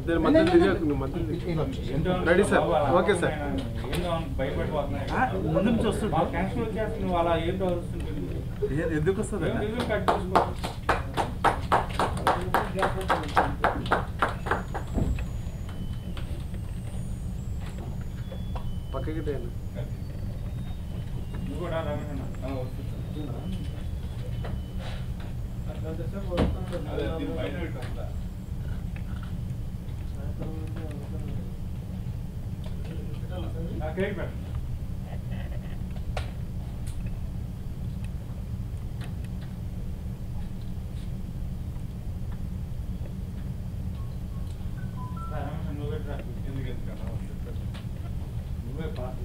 మధ్యలో మధ్యలో తిరిగాకు నువ్వు మధ్యలో తిరిగాకు. రెడీ సార్ ఓకే సార్ భయపడిపోతున్నాయి ఆ, ముందు నుంచి వస్తుంది మాకు టెన్షన్ వచ్చేస్తుంది నువ్వు అలా ఏంటో వస్తుంది ఏ- ఎందుకు వస్తుంది ఏం రిజల్ట్ కట్ చేసుకో పక్కకి తేను. నువ్వు కూడా రమణ అదే దీని పైన పెట్టు అట్లా. ఆ కేక్ పెట్టు రమణ నువ్వు పెట్టరా ఎందుకు ఎందుకన్నా నువ్వే పాస్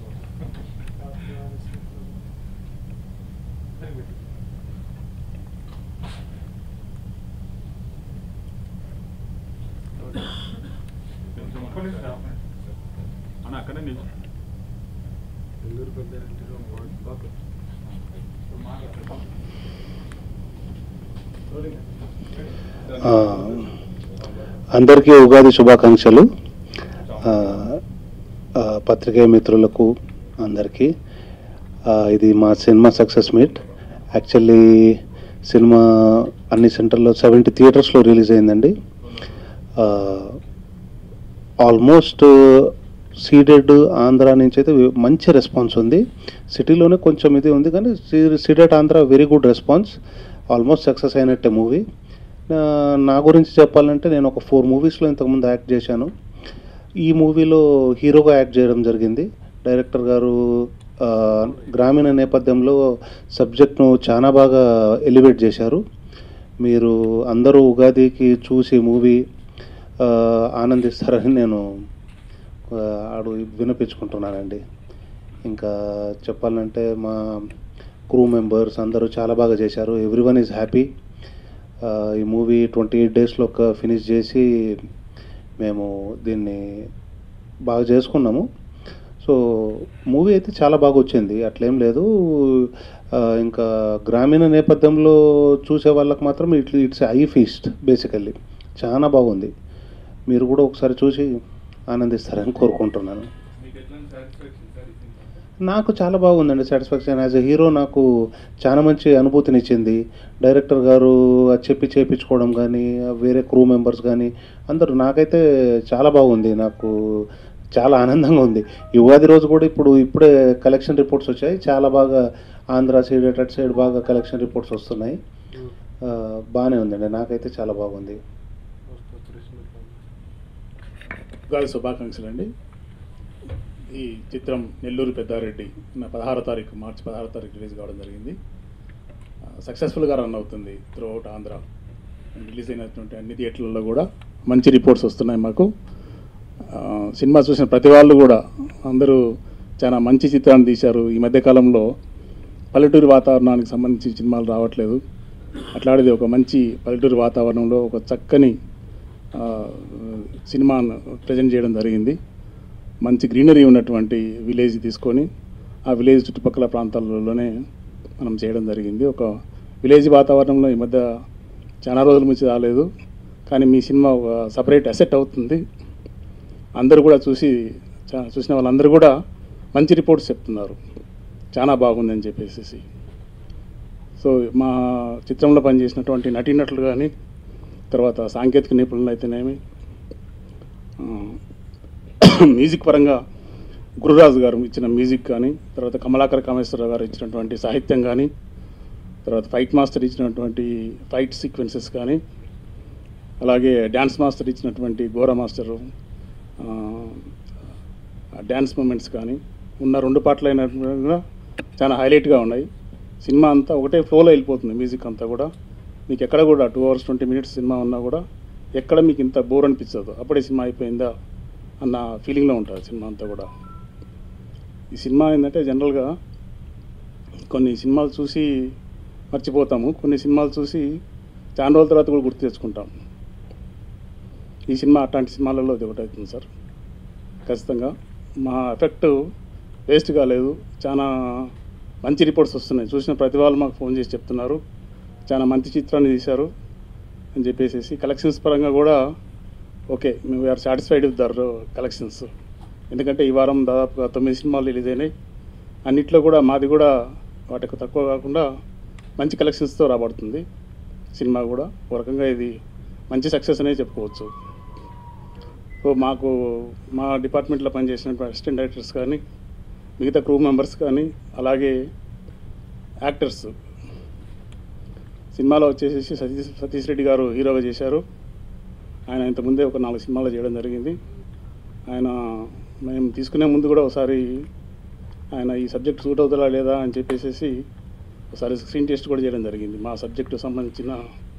కొంచెం ఒక్క నిమిషం ఆపు. అన్న అక్కడే నిల్చో నెల్లూరు పెద్దారెడ్డి ఓకే ఆ, అందరికీ ఉగాది శుభాకాంక్షలు ఆ, ఆ, పత్రికేయ మిత్రులకు అందరికీ ఆ, ఇది మా cinema success meet actually cinema అన్ని సెంటర్లో సెవెంటీ థియేటర్స్లో రిలీజ్ అయిందండి ఆల్మోస్ట్ సీడెడ్ ఆంధ్ర నుంచి అయితే మంచి రెస్పాన్స్ ఉంది సిటీలోనే కొంచెం ఇది ఉంది కానీ Ceded Andhra very good response almost success అయినట్టే మూవీ నా గురించి చెప్పాలంటే నేను ఒక ఫోర్ మూవీస్లో ఇంతకుముందు యాక్ట్ చేశాను ఈ మూవీలో హీరోగా యాక్ట్ చేయడం జరిగింది డైరెక్టర్ గారు ఆ, గ్రామీణ నేపథ్యంలో సబ్జెక్ట్ను చాలా బాగా ఎలివేట్ చేశారు మీరు అందరూ ఉగాదికి చూసి మూవీ ఆనందిస్తారని నేను ఆ, ఆడు వినిపించుకుంటున్నానండి ఇంకా చెప్పాలంటే మా క్రూ మెంబర్స్ అందరూ చాలా బాగా చేశారు ఎవ్రీ వన్ ఈజ్ హ్యాపీ ఈ మూవీ ట్వంటీ ఎయిట్ డేస్లో ఒక ఫినిష్ చేసి మేము దీన్ని బాగా చేసుకున్నాము సో మూవీ అయితే చాలా బాగా వచ్చింది అట్లేం లేదు ఆ, ఇంకా గ్రామీణ నేపథ్యంలో చూసే వాళ్ళకి మాత్రం it it's eye feast basically చాలా బాగుంది మీరు కూడా ఒకసారి చూసి ఆనందిస్తారని కోరుకుంటున్నాను మీకు ఎట్లాంటి సాటిస్ఫాక్షన్ సార్ ఈ సినిమా నాకు చాలా బాగుందండి సాటిస్ఫాక్షన్ యాజ్ ఎ హీరో నాకు చాలా మంచి అనుభూతినిచ్చింది డైరెక్టర్ గారు అది చెప్పి చేయించుకోవడం కానీ వేరే క్రూ మెంబర్స్ కానీ అందరూ నాకైతే చాలా బాగుంది నాకు చాలా ఆనందంగా ఉంది ఈ ఉగాది రోజు కూడా ఇప్పుడు ఇప్పుడే కలెక్షన్ రిపోర్ట్స్ వచ్చాయి చాలా బాగా ఆంధ్ర సైడ్ అటు సైడ్ బాగా కలెక్షన్ రిపోర్ట్స్ వస్తున్నాయి ఆ, బాగానే ఉందండి నాకైతే చాలా బాగుంది ఉగాది శుభాకాంక్షలు అండి ఈ చిత్రం నెల్లూరు పెద్దారెడ్డి నా పదహారో తారీఖు మార్చి పదహారో తారీఖు రిలీజ్ కావడం జరిగింది సక్సెస్ఫుల్గా రన్ అవుతుంది త్రూ అవుట్ ఆంధ్ర రిలీజ్ అయినటువంటి అన్ని థియేటర్లలో కూడా మంచి రిపోర్ట్స్ వస్తున్నాయి మాకు ఆ, సినిమా చూసిన ప్రతి వాళ్ళు కూడా అందరూ చాలా మంచి చిత్రాన్ని తీశారు ఈ మధ్యకాలంలో పల్లెటూరు వాతావరణానికి సంబంధించి సినిమాలు రావట్లేదు అట్లాంటిది ఒక మంచి పల్లెటూరు వాతావరణంలో ఒక చక్కని ఆ, సినిమాను ప్రజెంట్ చేయడం జరిగింది మంచి గ్రీనరీ ఉన్నటువంటి విలేజ్ తీసుకొని ఆ విలేజ్ చుట్టుపక్కల ప్రాంతాలలోనే మనం చేయడం జరిగింది ఒక విలేజ్ వాతావరణంలో ఈ మధ్య చాలా రోజుల నుంచి రాలేదు కానీ మీ సినిమా ఒక సపరేట్ అసెట్ అవుతుంది అందరూ కూడా చూసి చా- చూసిన వాళ్ళందరూ కూడా మంచి రిపోర్ట్స్ చెప్తున్నారు చాలా బాగుందని చెప్పేసి సో మా చిత్రంలో పనిచేసినటువంటి నటీనటులు కానీ తర్వాత సాంకేతిక నిపుణులు అయితేనేమి ఆ, మ్యూజిక్ పరంగా గురురాజు గారు ఇచ్చిన మ్యూజిక్ కానీ తర్వాత కమలాకర కామేశ్వరరావు గారు ఇచ్చినటువంటి సాహిత్యం కానీ తర్వాత ఫైట్ మాస్టర్ ఇచ్చినటువంటి ఫైట్ సీక్వెన్సెస్ కానీ అలాగే డ్యాన్స్ మాస్టర్ ఇచ్చినటువంటి గోరా మాస్టరు డ్యాన్స్ మూమెంట్స్ కానీ ఉన్న రెండు పాటలు అయినటువంటి కూడా చాలా హైలైట్గా ఉన్నాయి సినిమా అంతా ఒకటే ఫ్లోలో వెళ్ళిపోతుంది మ్యూజిక్ అంతా కూడా మీకు ఎక్కడ కూడా two hours twenty minutes cinema ఉన్నా కూడా ఎక్కడ మీకు ఇంత బోర్ అనిపించదు అప్పుడే సినిమా అయిపోయిందా అన్న ఫీలింగ్లో ఉంటుంది సినిమా అంతా కూడా ఈ సినిమా ఏంటంటే జనరల్గా కొన్ని సినిమాలు చూసి మర్చిపోతాము కొన్ని సినిమాలు చూసి చాలా రోజుల తర్వాత కూడా గుర్తు తెచ్చుకుంటాం ఈ సినిమా అట్లాంటి సినిమాలలో ఇది ఒకటి అవుతుంది సార్ ఖచ్చితంగా మా ఎఫెక్ట్ వేస్ట్ కాలేదు చాలా మంచి రిపోర్ట్స్ వస్తున్నాయి చూసిన ప్రతి వాళ్ళు మాకు ఫోన్ చేసి చెప్తున్నారు చాలా మంచి చిత్రాన్ని తీశారు అని చెప్పేసి కలెక్షన్స్ పరంగా కూడా ఓకే మేము are satisfied with their collections ఎందుకంటే ఈ వారం దాదాపుగా తొమ్మిది సినిమాలు రిలీజ్ అయినాయి అన్నిట్లో కూడా మాది కూడా వాటికి తక్కువ కాకుండా మంచి కలెక్షన్స్తో రాబడుతుంది సినిమా కూడా ఒక రకంగా ఇది మంచి సక్సెస్ అనే చెప్పుకోవచ్చు సో మాకు మా డిపార్ట్మెంట్లో పనిచేసిన అసిస్టెంట్ డైరెక్టర్స్ కానీ మిగతా క్రూ మెంబర్స్ కానీ అలాగే యాక్టర్స్ సినిమాలో వచ్చేసేసి సతీష్ సతీష్ రెడ్డి గారు హీరోగా చేశారు ఆయన ఇంతకుముందే ఒక నాలుగు సినిమాలు చేయడం జరిగింది ఆయన మేము తీసుకునే ముందు కూడా ఒకసారి ఆయన ఈ సబ్జెక్ట్ సూట్ అవుతుందా లేదా అని చెప్పేసి ఒకసారి స్క్రీన్ టెస్ట్ కూడా చేయడం జరిగింది మా సబ్జెక్టు సంబంధించిన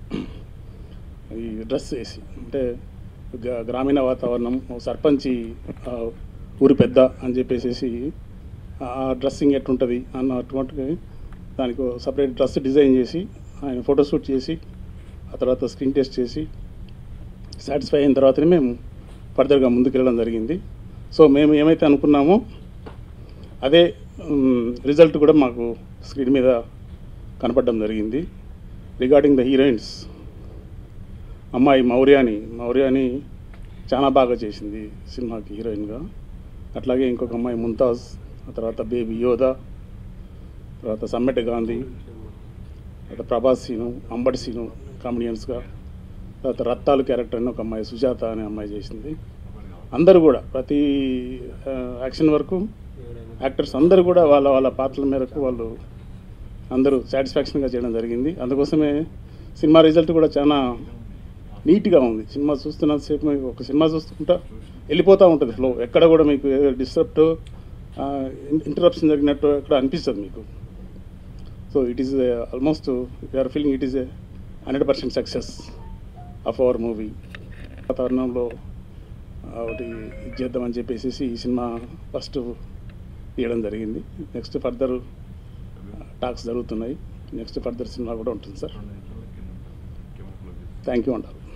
ఈ డ్రెస్ వేసి అంటే గ- గ్రామీణ వాతావరణం ఓ సర్పంచి ఆ, ఊరి పెద్ద అని చెప్పేసి ఆ డ్రెస్సింగ్ ఎట్లుంటుంది అన్నటువంటి దానికి సపరేట్ డ్రెస్ డిజైన్ చేసి ఆయన ఫోటోషూట్ చేసి ఆ తర్వాత స్క్రీన్ టెస్ట్ చేసి సాటిస్ఫై అయిన తర్వాతనే మేము ఫర్దర్గా ముందుకెళ్ళడం జరిగింది సో మేము ఏమైతే అనుకున్నామో అదే రిజల్ట్ కూడా మాకు స్క్రీన్ మీద కనపడడం జరిగింది రిగార్డింగ్ ద హీరోయిన్స్ అమ్మాయి మౌర్యాని మౌర్యాని చాలా బాగా చేసింది సినిమాకి హీరోయిన్గా అట్లాగే ఇంకొక అమ్మాయి ముంతాజ్ ఆ తర్వాత బేబీ యోధా తర్వాత సమ్మెట గాంధీ తర్వాత ప్రభాస్ సీను అంబటి సీను కామెడియన్స్గా తర్వాత రత్తాలు క్యారెక్టర్ అని ఒక అమ్మాయి సుజాత అనే అమ్మాయి చేసింది అందరూ కూడా ప్రతి ఆ, యాక్షన్ వరకు యాక్టర్స్ అందరూ కూడా వాళ్ళ వాళ్ళ పాత్రల మేరకు వాళ్ళు అందరూ సాటిస్ఫాక్షన్గా చేయడం జరిగింది అందుకోసమే సినిమా రిజల్ట్ కూడా చాలా నీట్గా ఉంది సినిమా చూస్తున్నంతసేపు మీకు ఒక సినిమా చూస్తుంటా వెళ్ళిపోతూ ఉంటుంది ఫ్లో ఎక్కడ కూడా మీకు డిస్టర్బ్ట్ ఇంటరప్షన్ జరిగినట్టు ఎక్కడ అనిపిస్తుంది మీకు so it is almost your feeling it is a hundred percent success of our movie వాతావరణంలో ఆ, ఒకటి ఇది చేద్దామని చెప్పేసి ఈ సినిమా ఫస్ట్ తీయడం జరిగింది నెక్స్ట్ ఫర్దర్ టాక్స్ జరుగుతున్నాయి నెక్స్ట్ ఫర్దర్ సినిమా కూడా ఉంటుంది సార్ థ్యాంక్ యూ అంటారు